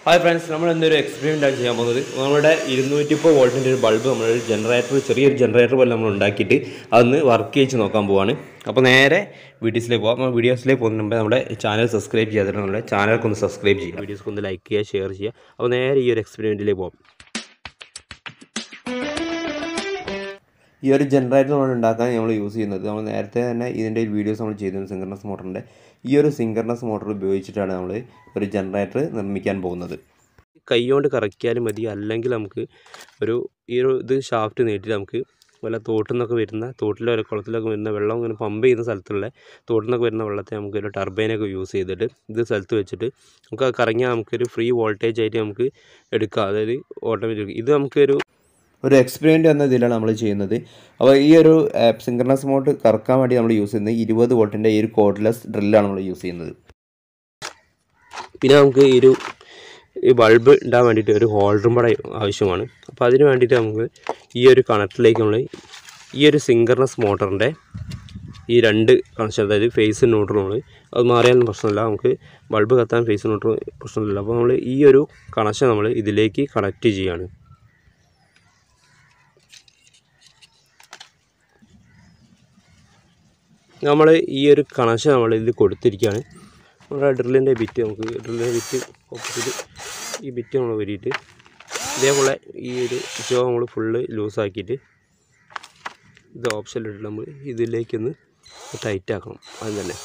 hi friends നമ്മൾ എന്തൊരു experiment ആണ് ചെയ്യാൻ പോകുന്നത് നമ്മുടെ ഇരുന്നൂറ്റി മുപ്പത് വോൾട്ടിൻ്റെ ഒരു ബൾബ് നമ്മൾ ജനറേറ്റർ ചെറിയൊരു ജനറേറ്റർ പോലെ നമ്മൾ ഉണ്ടാക്കിയിട്ട് അതൊന്ന് വർക്ക് ചെയ്ച്ച് നോക്കാൻ പോവാണ് അപ്പോൾ നേരെ വീഡിയോസിലേക്ക് പോകാം നമ്മൾ വീഡിയോസിലേക്ക് പോകുന്ന മുമ്പേ നമ്മുടെ ചാനൽ സബ്സ്ക്രൈബ് ചെയ്യാതെ നമ്മുടെ ചാനലൊക്കെ ഒന്ന് സബ്സ്ക്രൈബ് ചെയ്യുക വീഡിയോസ് ഒന്ന് ലൈക്ക് ചെയ്യുക ഷെയർ ചെയ്യുക അപ്പോൾ നേരെ ഈ ഒരു എക്സ്പെരിമെൻറ്റിലേക്ക് പോകാം ഈ ഒരു ജനറേറ്റർ നമ്മൾ ഉണ്ടാക്കാൻ നമ്മൾ യൂസ് ചെയ്യുന്നത് നമ്മൾ നേരത്തെ തന്നെ ഇതിൻ്റെ വീഡിയോസ് നമ്മൾ ചെയ്തിരുന്നു സിങ്കർണസ് മോട്ടറിൻ്റെ ഈ ഒരു സിങ്കർണസ് മോട്ടർ ഉപയോഗിച്ചിട്ടാണ് നമ്മൾ ഒരു ജനറേറ്റർ നിർമ്മിക്കാൻ പോകുന്നത് കൈകൊണ്ട് കറക്കിയാലും മതി അല്ലെങ്കിൽ നമുക്ക് ഒരു ഈ ഒരു ഇത് ഷാഫ്റ്റ് നീട്ടി നമുക്ക് വല്ല തോട്ടിൽ നിന്നൊക്കെ വരുന്ന തോട്ടിലോ ഒരു കുളത്തിലൊക്കെ വരുന്ന വെള്ളം ഇങ്ങനെ പമ്പ് ചെയ്യുന്ന സ്ഥലത്തുള്ള തോട്ടിൽ നിന്നൊക്കെ വരുന്ന വെള്ളത്തെ നമുക്ക് ഒരു ടർബൈനൊക്കെ യൂസ് ചെയ്തിട്ട് ഇത് സ്ഥലത്ത് വെച്ചിട്ട് നമുക്ക് അത് കറങ്ങിയാൽ നമുക്കൊരു ഫ്രീ വോൾട്ടേജ് ആയിട്ട് നമുക്ക് എടുക്കാം അതായത് ഓട്ടോമാറ്റിക് ഇത് നമുക്കൊരു ഒരു എക്സ്പെരിമെൻ്റ് എന്ന ഇതിലാണ് നമ്മൾ ചെയ്യുന്നത് അപ്പോൾ ഈ ഒരു സിങ്കർണസ് മോഡ് കറക്കാൻ വേണ്ടി നമ്മൾ യൂസ് ചെയ്യുന്നത് ഇരുപത് വോൾട്ടിൻ്റെ ഈ ഒരു കോഡ്ലെസ് ഡ്രില്ലാണ് നമ്മൾ യൂസ് ചെയ്യുന്നത് പിന്നെ നമുക്ക് ഈ ഒരു ഈ ബൾബ് ഇടാൻ വേണ്ടിയിട്ട് ഒരു ഹോൾഡറും കൂടെ ആവശ്യമാണ് അപ്പോൾ അതിന് വേണ്ടിയിട്ട് നമുക്ക് ഈ ഒരു കണക്റ്റിലേക്ക് നമ്മൾ ഈ ഒരു സിങ്കർണസ് മോട്ടറിൻ്റെ ഈ രണ്ട് കണക്ഷൻ അതായത് ഫേസ് ന്യൂട്രൽ നമ്മൾ അത് മാറിയാലും പ്രശ്നമില്ല നമുക്ക് ബൾബ് കത്താൻ ഫേസ് ന്യൂട്രൽ പ്രശ്നമില്ല അപ്പോൾ നമ്മൾ ഈ ഒരു കണക്ഷൻ നമ്മൾ ഇതിലേക്ക് കണക്റ്റ് ചെയ്യുകയാണ് നമ്മൾ ഈ ഒരു കണക്ഷൻ നമ്മൾ ഇതിൽ കൊടുത്തിരിക്കുകയാണ് നമ്മുടെ ഡ്രില്ലിൻ്റെ ബിറ്റ് നമുക്ക് ഡ്രില്ലിൻ്റെ ബിറ്റ് ഓപ്പോസിറ്റ് ഈ ബിറ്റ് നമ്മൾ വരിയിട്ട് ഇതേപോലെ ഈ ഒരു ജോ നമ്മൾ ഫുള്ള് ലൂസാക്കിയിട്ട് ഇത് ഓപ്ഷനിലിട്ട് നമ്മൾ ഇതിലേക്കൊന്ന് ടൈറ്റ് ആക്കണം അത് തന്നെ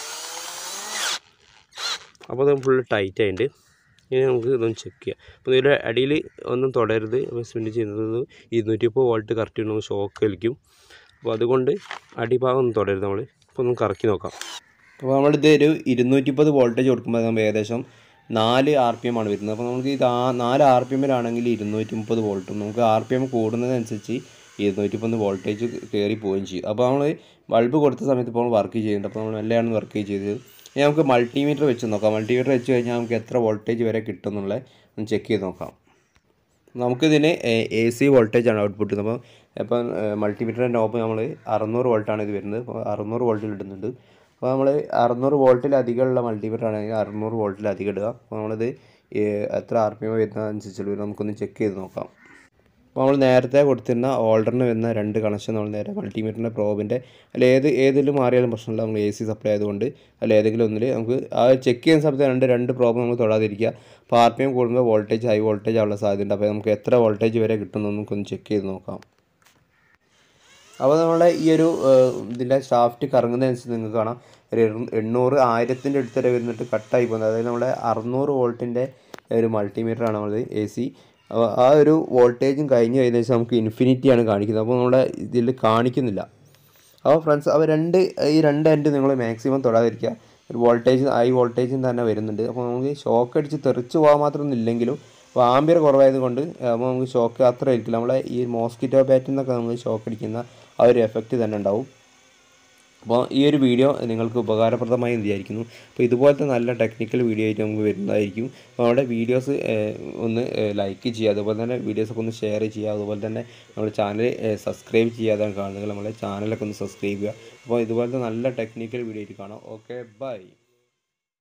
അപ്പോൾ അത് ഫുള്ള് ടൈറ്റ് ആയിട്ട് ഇനി നമുക്ക് ഇതൊന്ന് ചെക്ക് ചെയ്യാം അപ്പോൾ ഇതിൻ്റെ അടിയിൽ ഒന്നും തുടരുത് സ്പിൻ ചെയ്യുന്നത് ഇരുന്നൂറ്റി മുപ്പത് വോൾട്ട് കറക്റ്റ് നമുക്ക് ഷോക്ക് കളിക്കും അപ്പോൾ അതുകൊണ്ട് അടിഭാഗം ഒന്നും തുടരുത് നമ്മൾ അപ്പോൾ ഒന്ന് കറക്കി നോക്കാം അപ്പോൾ നമ്മളിത് ഒരു ഇരുന്നൂറ്റി മുപ്പത് വോൾട്ടേജ് കൊടുക്കുമ്പോൾ നമ്മൾ ഏകദേശം നാല് ആർ പി എം ആണ് വരുന്നത് അപ്പോൾ നമുക്ക് ഇത് ആ നാല് ആർ പി എമ്മിലാണെങ്കിൽ ഇരുന്നൂറ്റി മുപ്പത് വോൾട്ടും നമുക്ക് ആർ പി എം കൂടുന്നതനുസരിച്ച് ഇരുന്നൂറ്റി മുപ്പത് വോൾട്ടേജ് കയറി പോവുകയും ചെയ്യും അപ്പോൾ നമ്മൾ ബൾബ് കൊടുത്ത സമയത്ത് ഇപ്പോൾ വർക്ക് ചെയ്യുന്നുണ്ട് അപ്പോൾ നമ്മൾ മെല്ലെയാണ് വർക്ക് ചെയ്തത് ഇനി നമുക്ക് മൾട്ടിമീറ്റർ വെച്ച് നോക്കാം മൾട്ടിമീറ്റർ വെച്ച് കഴിഞ്ഞാൽ നമുക്ക് എത്ര വോൾട്ടേജ് വരെ കിട്ടും എന്നുള്ളത് ഒന്ന് ചെക്ക് ചെയ്ത് നോക്കാം നമുക്കിതിന് എ സി വോൾട്ടേജാണ് ഔട്ട്പുട്ട് അപ്പോൾ ഇപ്പം മൾട്ടിമീറ്ററിൻ്റെ നോബ് നമ്മൾ അറുന്നൂറ് വോൾട്ടാണ് ഇത് വരുന്നത് അപ്പോൾ അറുന്നൂറ് വോൾട്ടിൽ ഇടുന്നുണ്ട് അപ്പോൾ നമ്മൾ അറുന്നൂറ് വോൾട്ടിലധികമുള്ള മൾട്ടിമീറ്റർ ആണെങ്കിൽ അറുന്നൂറ് വോൾട്ടിലധികം ഇടുക അപ്പോൾ നമ്മളിത് എത്ര ആർ പി എം വരുന്നതനുസരിച്ചുള്ള നമുക്കൊന്ന് ചെക്ക് ചെയ്ത് നോക്കാം അപ്പോൾ നമ്മൾ നേരത്തെ കൊടുത്തിരുന്ന ഓൾഡറിന് വരുന്ന രണ്ട് കണക്ഷൻ നമ്മൾ നേരെ മൾട്ടിമീറ്ററിൻ്റെ പ്രോബിൻ്റെ അല്ല ഏത് ഏതിലും മാറിയാലും പ്രശ്നമില്ല നമ്മൾ എ സി സപ്ലൈ ആയതുകൊണ്ട് അല്ല ഏതെങ്കിലും ഒന്നിൽ നമുക്ക് ആ ചെക്ക് ചെയ്യുന്ന സമയത്ത് രണ്ട് രണ്ട് പ്രോബ് നമ്മൾ തൊടാതിരിക്കുക അപ്പോൾ ആർ പി എം കൂടുമ്പോൾ വോൾട്ടേജ് ഹൈ വോൾട്ടേജ് ആവുള്ള സാധ്യതയുണ്ട് അപ്പോൾ നമുക്ക് എത്ര വോൾട്ടേജ് വരെ കിട്ടുമെന്ന് നമുക്കൊന്ന് ചെക്ക് ചെയ്ത് നോക്കാം അപ്പോൾ നമ്മുടെ ഈ ഒരു ഇതിൻ്റെ ഷാഫ്റ്റ് കറങ്ങുന്നതനുസരിച്ച് നിങ്ങൾക്ക് കാണാം ഒരു എണ്ണൂറ് ആയിരത്തിൻ്റെ അടുത്ത് വരെ വരുന്നിട്ട് കട്ടായി പോകുന്നത് അതായത് നമ്മുടെ അറുന്നൂറ് വോൾട്ടിൻ്റെ ഒരു മൾട്ടിമീറ്ററാണ് നമ്മൾ എ സി അപ്പോൾ ആ ഒരു വോൾട്ടേജും കഴിഞ്ഞ് കഴിഞ്ഞ ശേഷം നമുക്ക് ഇൻഫിനിറ്റിയാണ് കാണിക്കുന്നത് അപ്പോൾ നമ്മുടെ ഇതിൽ കാണിക്കുന്നില്ല അപ്പോൾ ഫ്രണ്ട്സ് അപ്പോൾ രണ്ട് ഈ രണ്ട് എൻഡ് നിങ്ങൾ മാക്സിമം തൊടാതിരിക്കുക ഒരു വോൾട്ടേജ് ഹൈ വോൾട്ടേജും തന്നെ വരുന്നുണ്ട് അപ്പോൾ നമുക്ക് ഷോക്ക് അടിച്ച് തെറിച്ച് പോകാൻ മാത്രമൊന്നും ഇല്ലെങ്കിലും അപ്പോൾ ആംബിയർ കുറവായത് കൊണ്ട് അപ്പോൾ നമുക്ക് ഷോക്ക് അത്ര ആയിരിക്കില്ല നമ്മളെ ഈ മോസ്കിറ്റോ ബാറ്റിൽ നിന്നൊക്കെ നമുക്ക് ഷോക്ക് അടിക്കുന്ന ആ ഒരു എഫക്റ്റ് തന്നെ ഉണ്ടാവും അപ്പോൾ ഈ ഒരു വീഡിയോ നിങ്ങൾക്ക് ഉപകാരപ്രദമായി വിചാരിക്കുന്നു അപ്പോൾ ഇതുപോലത്തെ നല്ല ടെക്നിക്കൽ വീഡിയോ ആയിട്ട് നമുക്ക് വരുന്നതായിരിക്കും അപ്പോൾ നമ്മുടെ വീഡിയോസ് ഒന്ന് ലൈക്ക് ചെയ്യുക അതുപോലെ തന്നെ വീഡിയോസൊക്കെ ഒന്ന് ഷെയർ ചെയ്യുക അതുപോലെ തന്നെ നമ്മുടെ ചാനൽ സബ്സ്ക്രൈബ് ചെയ്യാതെ കാണുന്നത് നമ്മളെ ചാനലൊക്കെ ഒന്ന് സബ്സ്ക്രൈബ് ചെയ്യുക അപ്പോൾ ഇതുപോലത്തെ നല്ല ടെക്നിക്കൽ വീഡിയോ ആയിട്ട് കാണാം ഓക്കെ ബൈ